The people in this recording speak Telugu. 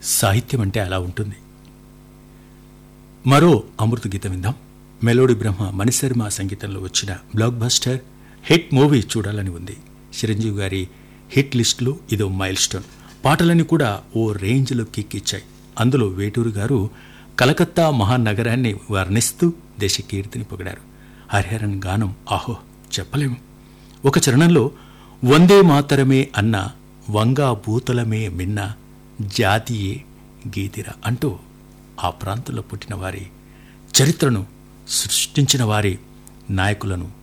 సాహిత్యం అంటే అలా ఉంటుంది మరో అమృత గీతం విందాం మెలోడీ బ్రహ్మ మణిశర్మ సంగీతంలో వచ్చిన బ్లాక్ బస్టర్ హిట్ మూవీ చూడాలని ఉంది చిరంజీవి గారి హిట్ లిస్టులో ఇదో మైల్ స్టోన్ పాటలన్నీ కూడా ఓ రేంజ్లో కిక్కిచ్చాయి అందులో వేటూరు గారు కలకత్తా మహానగరాన్ని వర్ణిస్తూ దేశకీర్తిని పొగిడారు హరిహరన్ గానం ఆహో చెప్పలేము ఒక చరణంలో వందే మాతరమే అన్న వంగా భూతలమే మిన్న జాతియే గీతిర అంటూ ఆ ప్రాంతంలో పుట్టిన వారి చరిత్రను సృష్టించిన వారి నాయకులను